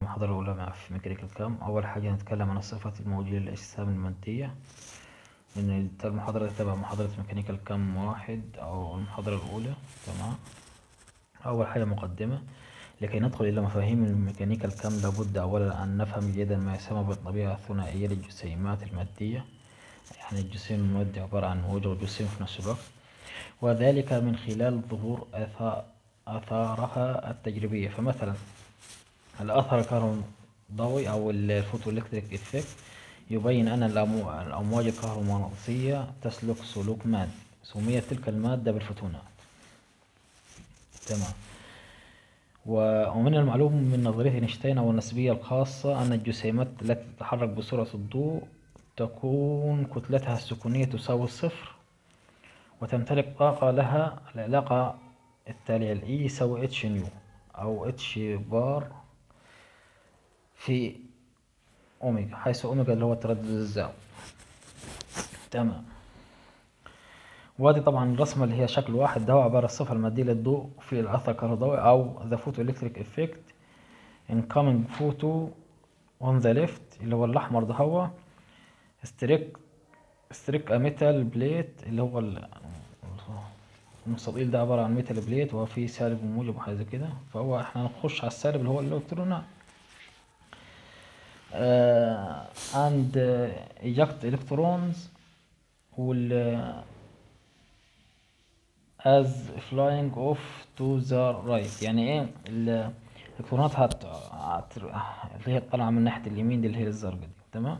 المحاضرة الأولى مع في ميكانيكال كام أول حاجة هنتكلم عن الصفات الموجية للأجسام المادية لأن المحاضرة تبع محاضرة ميكانيكال كام واحد أو المحاضرة الأولى تمام أول حاجة مقدمة لكي ندخل إلى مفاهيم الميكانيكال كام لابد أولا أن نفهم جيدا ما يسمى بالطبيعة الثنائية للجسيمات المادية يعني الجسيم المادي عبارة عن موجة وجسيم في نفس الوقت وذلك من خلال ظهور آثار آثارها التجريبية فمثلا الأثر الكهروضوئي أو الفوتوإلكتريك إفكت يبين أن الأمو- الأمواج الكهرومغناطيسية تسلك سلوك مادي سميت تلك المادة بالفوتونات تمام و- ومن المعلوم من نظرية اينشتاين أو النسبية الخاصة أن الجسيمات التي تتحرك بسرعة الضوء تكون كتلتها السكونية تساوي الصفر وتمتلك طاقة لها العلاقة التالية ال E يساوي اتش نيو أو اتش بار في أوميجا حيث أوميجا اللي هو تردد الزاوية تمام وادي طبعا الرسمة اللي هي شكل واحد ده هو عبارة عن الصفة المادية للضوء في الأثر الكهربائي أو the photoelectric effect incoming photo on the left اللي هو الأحمر ده هو ستريك ستريك ميتال بليت اللي هو ال- المستطيل ده عبارة عن ميتال بليت وهو فيه سالب وموجب وحاجة زي كده فهو احنا هنخش على السالب اللي هو الإلكترونات آه and uh, eject electrons will uh, as flying off to the right يعني ايه ال- الالكترونات هت... هت... اللي هي طالعة من ناحية اليمين دي اللي هي الزرقاء دي تمام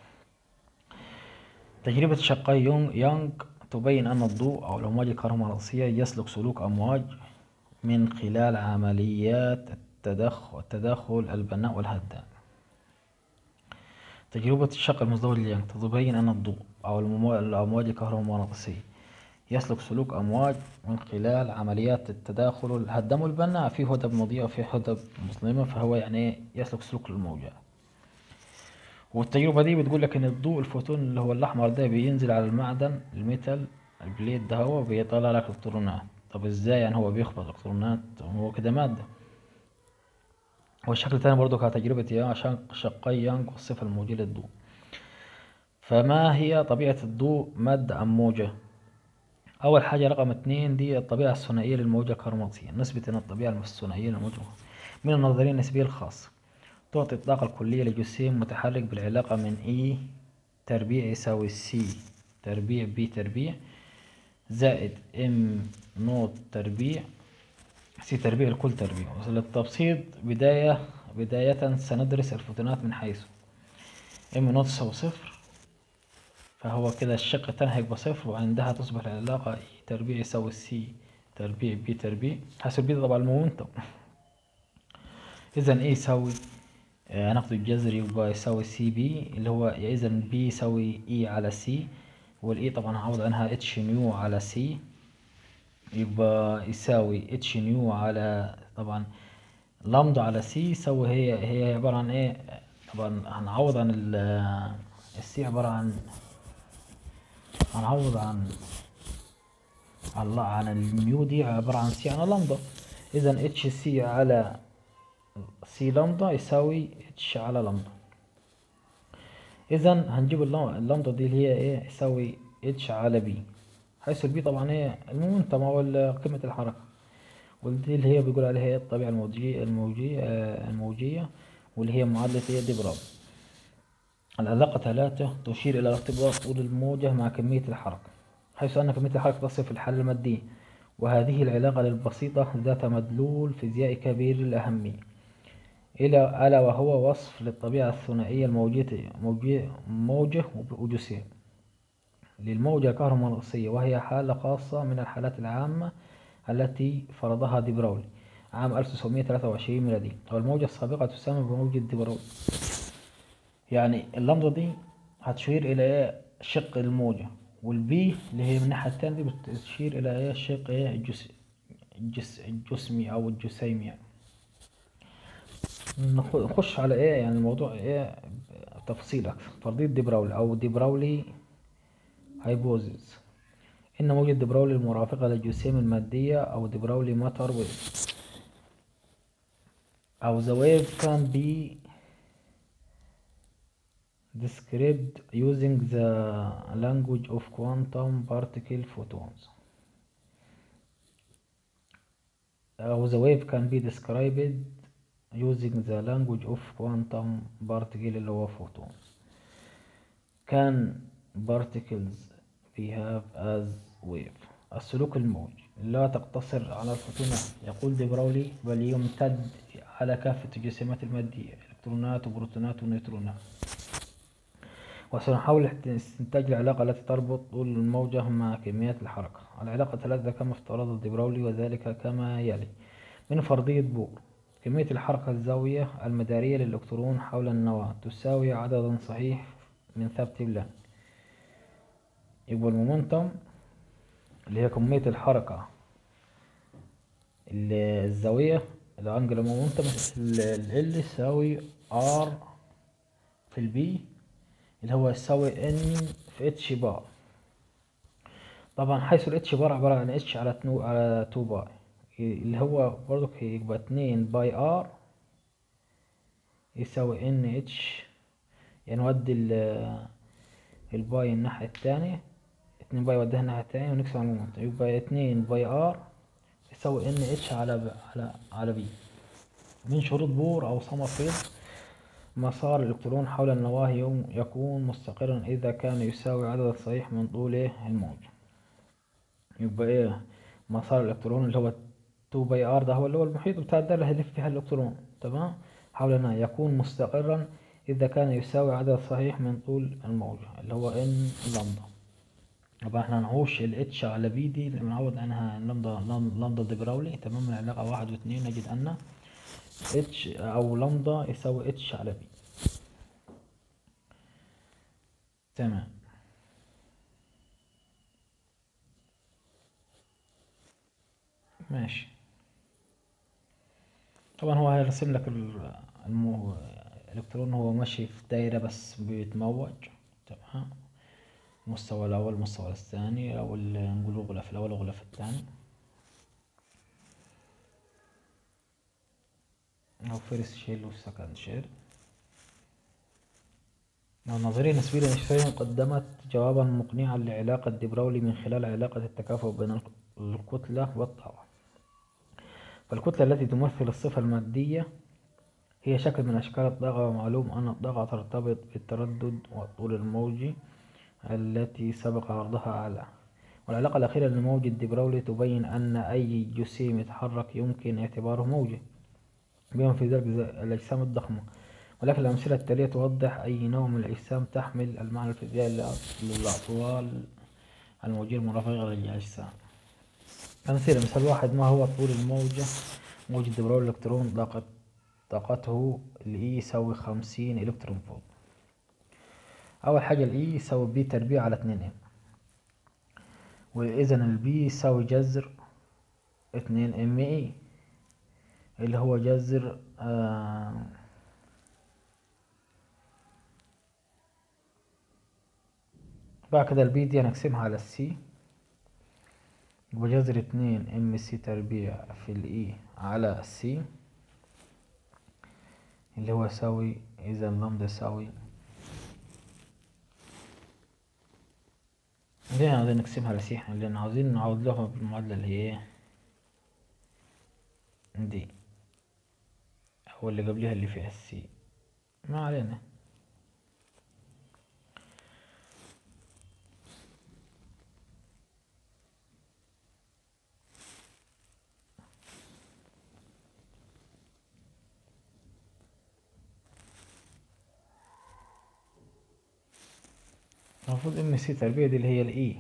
تجربة شقي يونغ يانغ تبين أن الضوء أو الأمواج الكهرومغناطيسية يسلك سلوك أمواج من خلال عمليات التدخل, التداخل البناء والهدام تجربة الشق المزدوج ليانغ تبين أن الضوء أو الممو- الأمواج الكهرومغناطيسية يسلك سلوك أمواج من خلال عمليات التداخل الهدام والبناء في هدب مضيئة وفي هدب مظلمة فهو يعني إيه يسلك سلوك الموجات والتجربة دي بتقول لك إن الضوء الفوتون اللي هو الأحمر ده بينزل على المعدن الميتال البليد ده هو بيطلع لك إلكترونات طب إزاي يعني هو بيخبط إلكترونات هو كده مادة والشكل التاني برضو كانت تجربة يانغ عشان شقي يانغ والصفة الموجية للضوء فما هي طبيعة الضوء مادة أم موجة أول حاجة رقم اتنين دي الطبيعة الثنائية للموجة الكهرومغناطيسية نثبت أن الطبيعة الثنائية للموجة من النظرية النسبية الخاصة تعطي الطاقة الكلية لجسيم متحرك بالعلاقة من E تربيع يساوي C تربيع B تربيع زائد M نوت تربيع سي تربيع الكل تربيع للتبسيط بداية بداية سندرس الفوتونات من حيث ام نوت تساوي صفر فهو كده الشق التاني هيبقى صفر وعندها تصبح العلاقة اي تربيع يساوي سي تربيع بي تربيع حسب بي طبعا المومنتم اذا ايه يساوي آه، نقد الجذري يبقى يساوي سي بي اللي هو اذا بي يساوي اي على سي والاي طبعا هعوض عنها اتش نيو على سي يبقى يساوي اتش نيو على طبعا لامدا على سي يساوي هي هي عبارة عن ايه طبعا هنعوض عن ال السي عبارة عن هنعوض عن عن عن الميو دي عبارة عن سي على لامدا اذا اتش سي على سي لامدا يساوي اتش على لامدا اذا هنجيب اللام- اللامدا دي اللي هي ايه يساوي اتش على بي حيث البي طبعا هي المومنتم او ال- قيمة الحركة ودي اللي هي بيقول عليها ايه الطبيعة الموجية الموجية آه، الموجية واللي هي معادلة ايه دي براب العلاقة ثلاثة تشير إلى ارتباط طول الموجة مع كمية الحركة حيث أن كمية الحركة تصف الحالة المادية وهذه العلاقة البسيطة ذات مدلول فيزيائي كبير الأهمية إلى ألا وهو وصف للطبيعة الثنائية الموجية موجية موجة وجسيم للموجة الكهرومغناطيسية وهي حالة خاصة من الحالات العامة التي فرضها دي براولي عام 1923 ميلادي والموجة السابقة تسمى بموجة دي براولي يعني اللمضة دي هتشير إلى إيه شق الموجة والبي اللي هي من الناحية التانية دي بتشير إلى إيه شق إيه الجس الجس الجسمي أو الجسيم يعني نخ- نخش على إيه يعني الموضوع إيه تفصيل أكثر فرضية دي براولي أو دي براولي هايبوزيس إن موجة دي براولي المرافقة للجسيم المادية أو دي براولي ماتر ويف أو the wave can be described using the language of quantum particle photons أو the wave can be described using the language of quantum particle اللي هو photons can particles behave as wave السلوك الموجي لا تقتصر على الفوتونات يقول دي براولي بل يمتد على كافة الجسيمات المادية إلكترونات وبروتونات ونيوترونات وسنحاول استنتاج العلاقة التي تربط طول الموجة مع كميات الحركة العلاقة ثلاثة كما افترض دي براولي وذلك كما يلي من فرضية بور كمية الحركة الزاوية المدارية للإلكترون حول النواة تساوي عددا صحيح من ثابت بلانك يبقى المومنتم اللي هي كمية الحركة الزاوية الانجل مومنتم ال يساوي ار في البي اللي هو يساوي ان في اتش بار طبعا حيث الاتش بار عبارة عن اتش على تنو على تو باي اللي هو برضك يبقى اتنين باي ار يساوي ان اتش يعني نودي الباي الناحية التانية اتنين باي وديها الناحية التانية ونكسب على المومنتم يبقى اتنين باي ار يساوي ان اتش على ب... على على بي من شروط بور او سمرفيلد مسار الالكترون حول النواة يوم يكون مستقرا اذا كان يساوي عدد الصحيح من طول الموج يبقى ايه مسار الالكترون اللي هو 2 باي ار ده هو اللي هو المحيط بتاع الدالة اللي هيلف فيها الالكترون تمام حول النواة يكون مستقرا اذا كان يساوي عدد صحيح من طول الموجة اللي هو ان لامدا يبقى احنا نعوش الاتش على بي دي اللي بنعوض عنها لامدا لامدا دي براولي تمام من العلاقة واحد واثنين نجد ان اتش او لامدا يساوي اتش على بي تمام ماشي طبعا هو هيرسم لك المو... الالكترون هو ماشي في دايرة بس بيتموج تمام المستوى الأول المستوى الثاني أو نقول غلاف الأول وغلاف الثاني أو فيرست شيل وسكند شيل النظرية النسبية لأينشتاين قدمت جوابا مقنعا لعلاقة دي براولي من خلال علاقة التكافؤ بين الكتلة والطاقة فالكتلة التي تمثل الصفة المادية هي شكل من أشكال الطاقة ومعلوم أن الطاقة ترتبط بالتردد والطول الموجي التي سبق عرضها أعلى والعلاقة الأخيرة لموج الدبرولي تبين أن أي جسيم يتحرك يمكن اعتباره موجة بما في ذلك الأجسام الضخمة ولكن الأمثلة التالية توضح أي نوع من الأجسام تحمل المعنى الفيزيائي للأطوال الموجية المرافقة للأجسام أمثلة مثال واحد ما هو طول الموجة موجة دبرول الإلكترون طاقة طاقته الإي يساوي خمسين إلكترون فولت أول حاجة الإي يساوي بي تربيع على اتنين إم وإذا البي يساوي جذر اتنين إم إي اللي هو جذر آه بعد كده البي دي هنقسمها على السي يبقى جذر اتنين ام سي تربيع في الاي على السي اللي هو يساوي اذا اللمدة يساوي ليه عاوزين نقسمها على سي لان عاوزين نعوض لها بالمعادلة اللي هي ايه دي هو اللي قبلها اللي فيها السي ما علينا المفروض ام سي تربية دي اللي هي الاي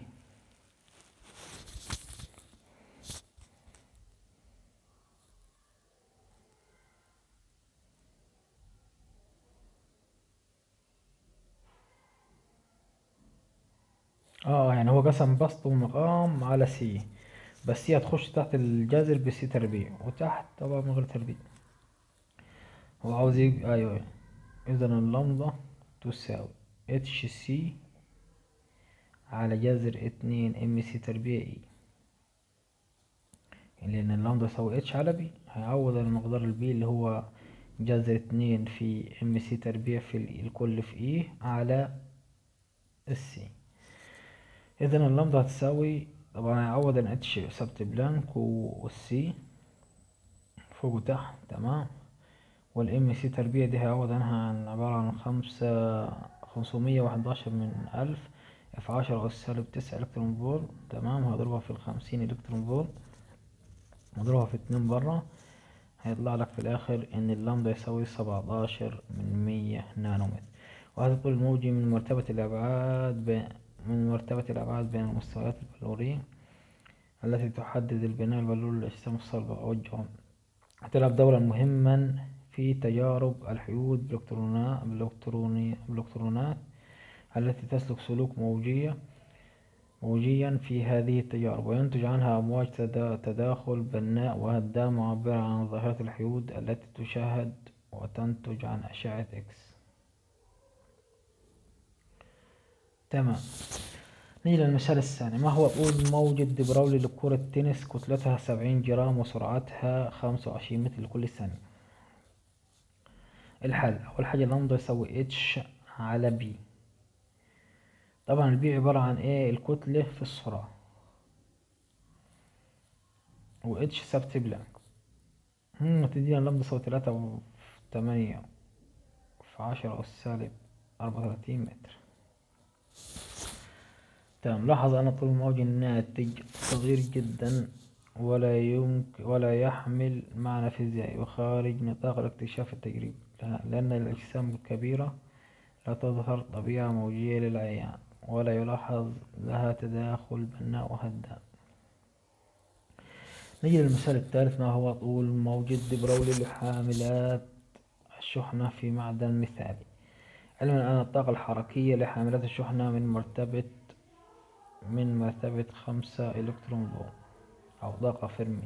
اه يعني هو قسم بسط ومقام على سي بس هي هتخش تحت الجذر بسي تربيع وتحت طبعا من غير تربيع هو عاوز يج... ايوه اذا اللمضة تساوي اتش سي على جذر اتنين ام سي تربيع اي لان اللمضة يساوي اتش على بي هيعوض المقدار البي اللي هو جذر اتنين في ام سي تربيع في ال- الكل في اي على السي اذا اللمضة هتساوي طبعا هيعوض ان اتش ثبت بلانك و- والسي فوق وتحت تمام والام سي تربيع دي هيعوض عنها عن عبارة عن خمسة خمسمية وحداشر من ألف في عشرة أس سالب تسعة إلكترون فولت تمام هضربها في الخمسين إلكترون فولت مضروبة في اتنين برا هيطلع لك في الآخر إن اللمدة يساوي سبعتاشر من مية نانومتر وهذا الطول الموجي من مرتبة الأبعاد بين من مرتبة الأبعاد بين المستويات البلورية التي تحدد البناء البلوري للأجسام الصلبة أوجه تلعب دورا مهما في تجارب الحيود بالإلكترونات بالإلكتروني بالإلكترونات التي تسلك سلوك موجية موجيا في هذه التجارب وينتج عنها أمواج تدا- تداخل بناء وهدام معبرة عن ظاهرة الحيود التي تشاهد وتنتج عن أشعة إكس تمام نيجي للمثال الثاني ما هو طول موجة دي براولي لكرة تنس كتلتها سبعين جرام وسرعتها خمسة وعشرين متر لكل ثانية الحل أول حاجة اللمضة يساوي اتش على بي طبعا البي عبارة عن ايه الكتلة في السرعة و اتش ثابت بلانك هم تدينا اللمضة تساوي تلاتة و تمانية في عشرة أس سالب أربعة وتلاتين متر تمام لاحظ أن طول الموج الناتج صغير جدا ولا يمكن ولا يحمل معنى فيزيائي وخارج نطاق الاكتشاف التجريبي لا- لأن الأجسام الكبيرة لا تظهر طبيعة موجية للعيان ولا يلاحظ لها تداخل بناء وهدام نيجي للمثال الثالث ما هو طول موجة دي براولي لحاملات الشحنة في معدن مثالي علما أن الطاقة الحركية لحاملات الشحنة من مرتبة من مرتبة خمسة إلكترون فولت أو طاقة فيرمي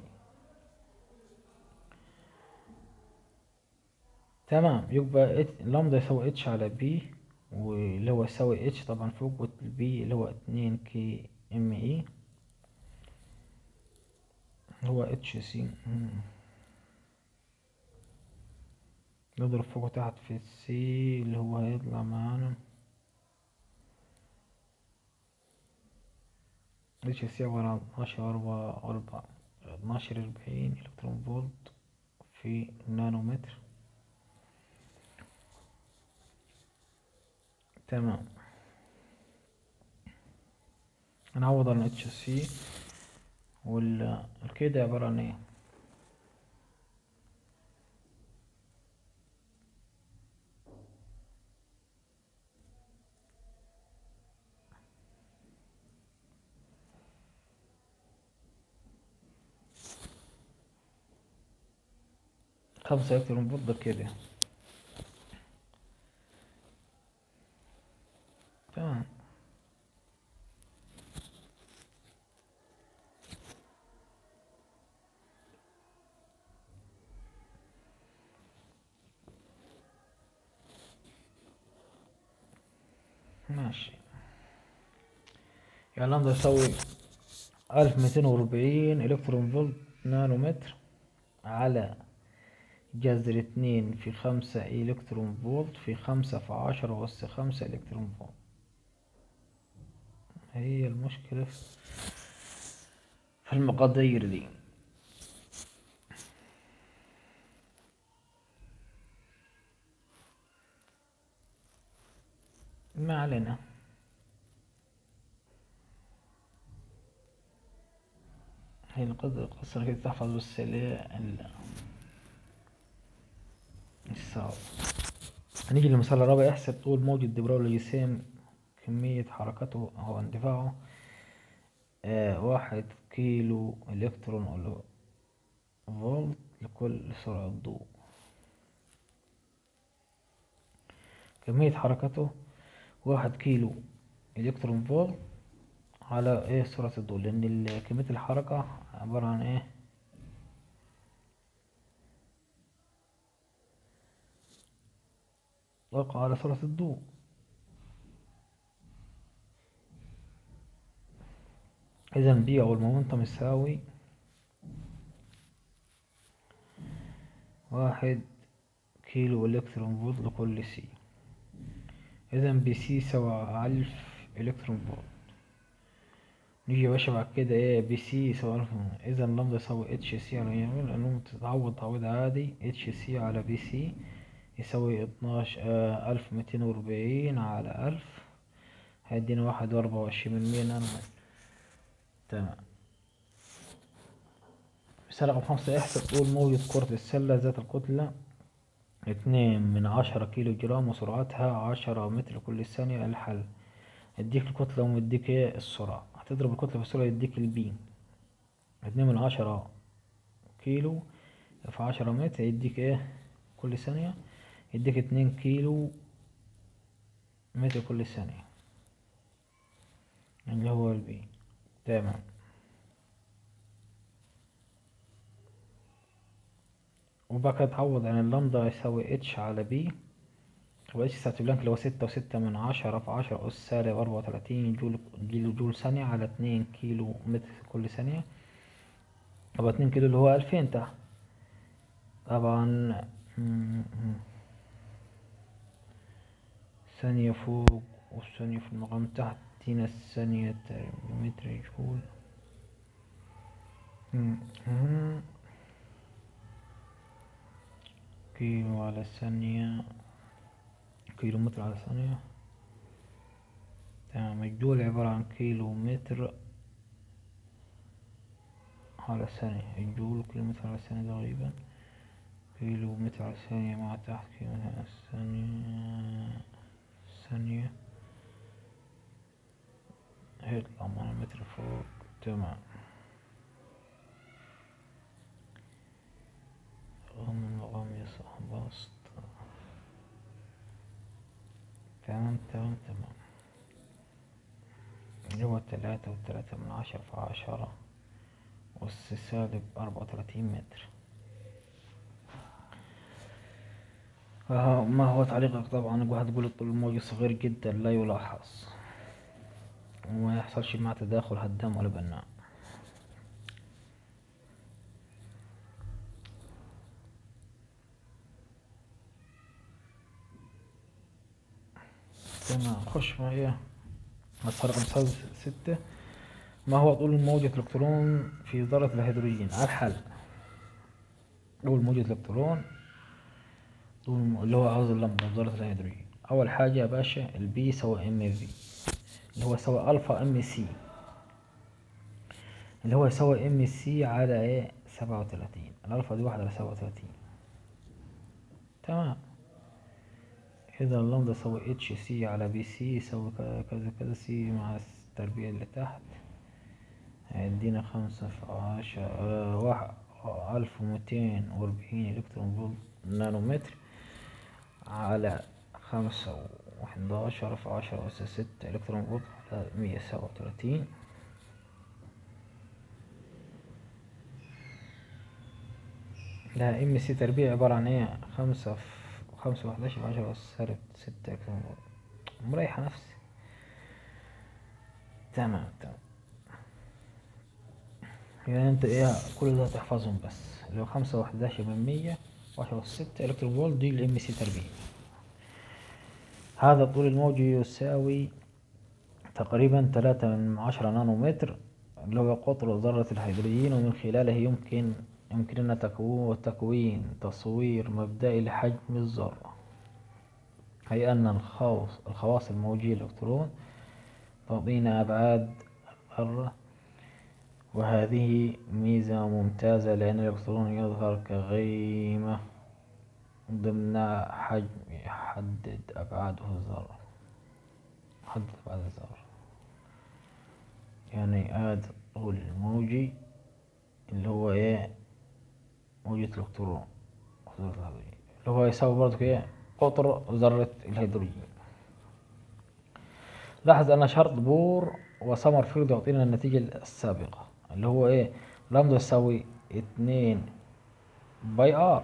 تمام يبقى ات- لامدا يساوي اتش على بي واللي هو يساوي اتش طبعا فوق والبي اللي هو اتنين كي ام اي هو اتش سي نضرب فوق وتحت في السي اللي هو هيطلع معانا اتش سي عبارة عن اتناشر أربعة أربعة اتناشر أربعين إلكترون فولت في نانومتر تمام هنعوض عن اتش سي والكي ده عبارة عن ايه خمسة إلكترون فولت ده كده تمام ماشي يعني لامدا يساوي ألف ميتين وأربعين إلكترون فولت نانومتر على جذر اتنين في خمسة إلكترون فولت في خمسة في عشرة أس خمسة إلكترون فولت هي المشكلة في في المقادير دي ما علينا هي القصة القصة كده تحفظ بس اللي هي ال- الصعب هنيجي للمثال الرابع احسب طول موجة دبراول لجسيم كمية حركته أو اندفاعه آه واحد كيلو إلكترون أو فولت لكل سرعة ضوء كمية حركته واحد كيلو إلكترون فولت على ايه سرعة الضوء لأن ال- كمية الحركة عبارة عن ايه طاقة على سرعة الضوء إذا بي أو المومنتم يساوي واحد كيلو إلكترون فولت لكل سي إذا بي سي يساوي ألف إلكترون فولت نيجي يا باشا بعد كده ايه بي سي يساوي ألف إذا اللمبة يساوي اتش سي على يمين لأنه تتعوض تعويض عادي اتش سي على بي سي يساوي اتناش ألف ميتين وأربعين على ألف هيدينا واحد وأربعة وعشرين من مية نانو متر تمام مثال رقم خمسة احسب طول موجة كرة السلة ذات الكتلة اتنين من عشرة كيلو جرام وسرعتها عشرة متر كل ثانية الحل يديك الكتلة ومديك ايه السرعة هتضرب الكتلة في السرعة يديك البي اتنين من عشرة كيلو في عشرة متر يديك ايه كل ثانية يديك اتنين كيلو متر كل ثانية اللي هو البي تمام وبقى كده تعوض عن اللمدة يساوي اتش على بي واتش ساعة بلانك اللي هو ستة وستة من عشرة في عشرة أس سالب أربعة وتلاتين جول كيلو جول ثانية على اتنين كيلو متر كل ثانية طبعا اتنين كيلو اللي هو ألفين تحت طبعا ثانية فوق والثانية في المقام تحت تينا الثانية متر جول كيلو على الثانية كيلو متر على الثانية تمام الجول عبارة عن كيلو متر على الثانية الجول كيلو متر على الثانية تقريبا كيلو متر على الثانية مع تحت كيلو متر على الثانية ثانية هيطلع معنا متر فوق تمام غم غم يصح بسط تمام تمام تمام اللي هو تلاتة وتلاتة من عشرة في عشرة والس سالب أربعة وتلاتين متر آه ما هو تعليقك طبعا هتقول الطول الموجي صغير جدا لا يلاحظ وما يحصلش مع تداخل هدام ولا بناء تمام خش معايا مسار مثال ستة ما هو طول موجة الإلكترون في ذرة الهيدروجين الحل طول موجة الإلكترون طول اللي هو عاوز اللمبة في ذرة الهيدروجين أول حاجة يا باشا البي يساوي ام في اللي هو يساوي ألفا ام سي اللي هو يساوي ام سي على ايه سبعة وتلاتين الألفا دي واحد على سبعة وتلاتين تمام إذا اللمبة يساوي اتش سي على بي سي يساوي كذا كذا سي مع التربيع اللي تحت هيدينا خمسة في عشرة آه واحد ألف وميتين وأربعين إلكترون فولت نانومتر على خمسة وحداشر في عشرة أس ستة إلكترون فولت على مية سبعة وتلاتين لا ام سي تربيع عبارة عن ايه خمسة في خمسة وحداشر في عشرة أس سالب ستة إلكترون فولت مريحة نفسي تمام تمام يعني انت ايه كل ده تحفظهم بس اللي هو خمسة وحداشر من مية وعشرة أس ستة إلكترون فولت دي الام سي تربيع هذا الطول الموجي يساوي تقريبا تلاتة من عشرة نانومتر اللي هو قطر ذرة الهيدروجين ومن خلاله يمكن يمكننا تكوين تكوين تصوير مبدئي لحجم الذرة أي أن الخواص الخواص الموجية الإلكترون تعطينا أبعاد الذرة وهذه ميزة ممتازة لأن الإلكترون يظهر كغيمة ضمن حجم يحدد أبعاده الذرة حدد أبعاد الذرة يعني هذا طول الموجي اللي هو ايه موجة الإلكترون ذرة الهيدروجين اللي هو يساوي برضه ايه قطر ذرة الهيدروجين لاحظ أن شرط بور وسمر فيلد يعطينا النتيجة السابقة اللي هو ايه لامدا يساوي اتنين باي ار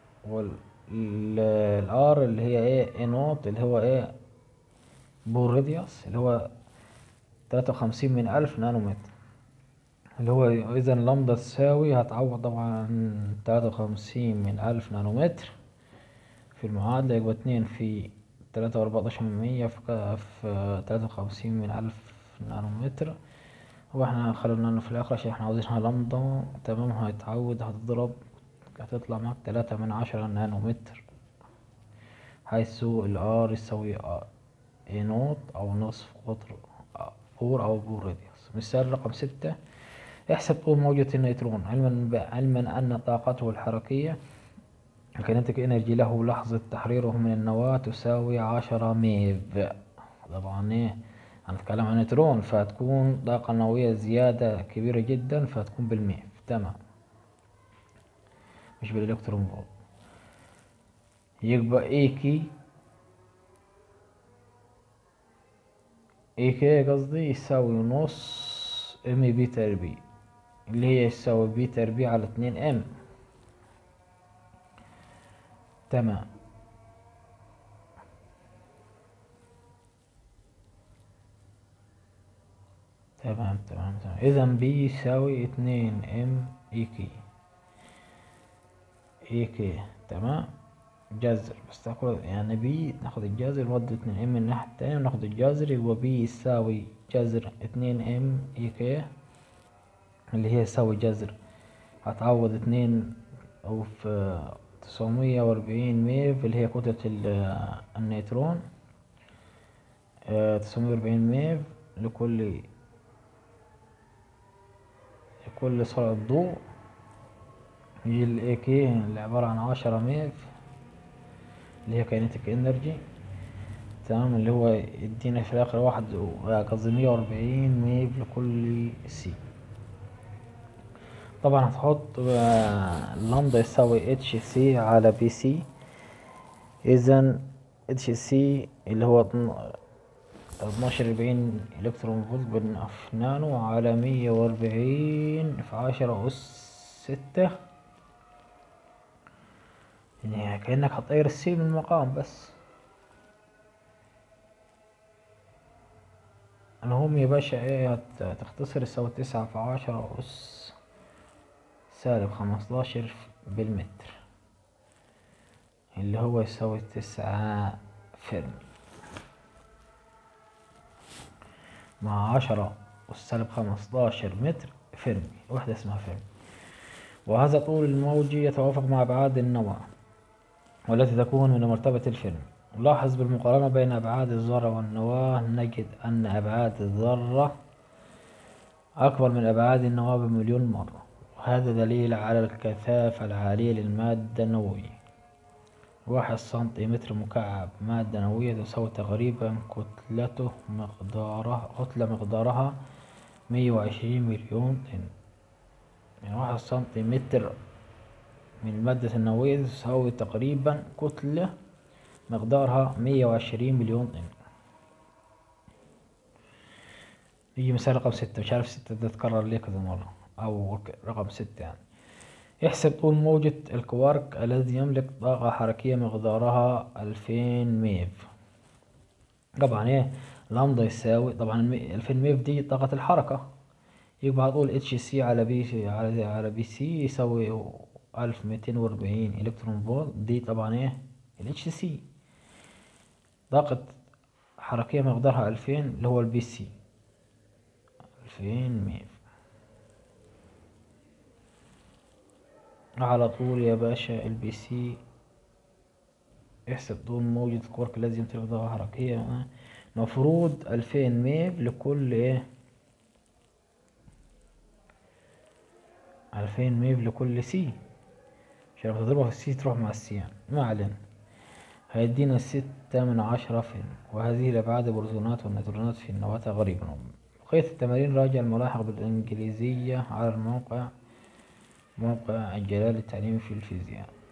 والار اللي هي ايه اي نوت اللي هو ايه بور راديوس اللي هو تلاتة وخمسين من ألف نانومتر اللي هو إذا لامدا تساوي هتعوض طبعا تلاتة وخمسين من ألف نانومتر في المعادلة يبقى اتنين في تلاتة وأربعتاشر من مية في ك- في تلاتة وخمسين من ألف نانومتر واحنا خلينا انه في الاخر عشان احنا عاوزينها لمضة تمام هيتعود هتضرب هتطلع معاك تلاتة من عشرة نانومتر حيث ال R يساوي اي نوت او نصف قطر بور او بور راديوس مثال رقم ستة احسب طول موجة النيوترون علما ب- علما ان طاقته الحركية الكينيتيك انرجي له لحظة تحريره من النواة تساوي عشرة ميف طبعا ايه هنتكلم عن نيوترون فهتكون طاقة نووية زيادة كبيرة جدا فهتكون بالميف تمام مش بالالكترون فولت يبقى ايكي ايكي قصدي يساوي نص ام بي تربيع اللي هي يساوي بي تربيع على اتنين ام تمام تمام تمام تمام اذا بي يساوي اتنين ام اي كي اي كي تمام جذر بس تاخد يعني بي ناخد الجذر نودي اتنين ام من الناحية التانية وناخد الجذر يبقى بي يساوي جذر اتنين ام اي كي اللي هي يساوي جذر هتعوض اتنين او في تسعمية واربعين ميف اللي هي كتلة ال- النيوترون تسعمية واربعين ميف لكل لكل سرعة ضوء يجي ال AK اللي عبارة عن عشرة ميف اللي هي كاينتيك انرجي تمام اللي هو يدينا في الاخر واحد قصدي مية واربعين ميف لكل سي طبعا هتحط آه، لامدا يساوي اتش سي على بي سي اذا اتش سي اللي هو اتناشر اربعين الكترون فولت بن- في نانو على مية واربعين في عشرة اس ستة يعني كأنك هتطير السي من المقام بس المهم يا باشا ايه هت- هتختصر يساوي تسعة في عشرة أس سالب خمستاشر بالمتر اللي هو يساوي تسعة فرمي مع عشرة أس سالب خمستاشر متر فرمي وحدة اسمها فرمي وهذا طول الموجي يتوافق مع أبعاد النواة والتي تكون من مرتبة الفيلم لاحظ بالمقارنة بين أبعاد الذرة والنواة نجد أن أبعاد الذرة أكبر من أبعاد النواة بمليون مرة وهذا دليل على الكثافة العالية للمادة النووية واحد سنتيمتر مكعب مادة نووية تساوي تقريبا كتلته مقدارها كتلة مقدارها مية وعشرين مليون طن يعني واحد سنتيمتر من المادة النووية تساوي تقريبا كتلة مقدارها مية وعشرين مليون طن يجي مثال رقم ستة مش عارف ستة ده اتكرر ليه كذا مرة أو رقم ستة يعني احسب طول موجة الكوارك الذي يملك طاقة حركية مقدارها ألفين ميف طبعا ايه لامدا يساوي طبعا ألفين ميف دي طاقة الحركة يبقى على طول اتش سي على بي على على بي سي يساوي ألف ميتين وأربعين إلكترون فولت دي طبعا ايه الاتش سي طاقة حركية مقدارها ألفين اللي هو البي سي ألفين ميف على طول يا باشا البي سي احسب طول موجة الكورك الذي يمتلك طاقة حركية مفروض ألفين ميف لكل ايه ألفين ميف لكل سي عشان لما تضربها في السي تروح مع السي يعني ما علينا هيدينا ستة من عشرة فيلم وهذه الأبعاد البروتونات والنيوترونات في النواة غريبا بقية التمارين راجع الملاحق بالإنجليزية على الموقع موقع الجلال التعليمي في الفيزياء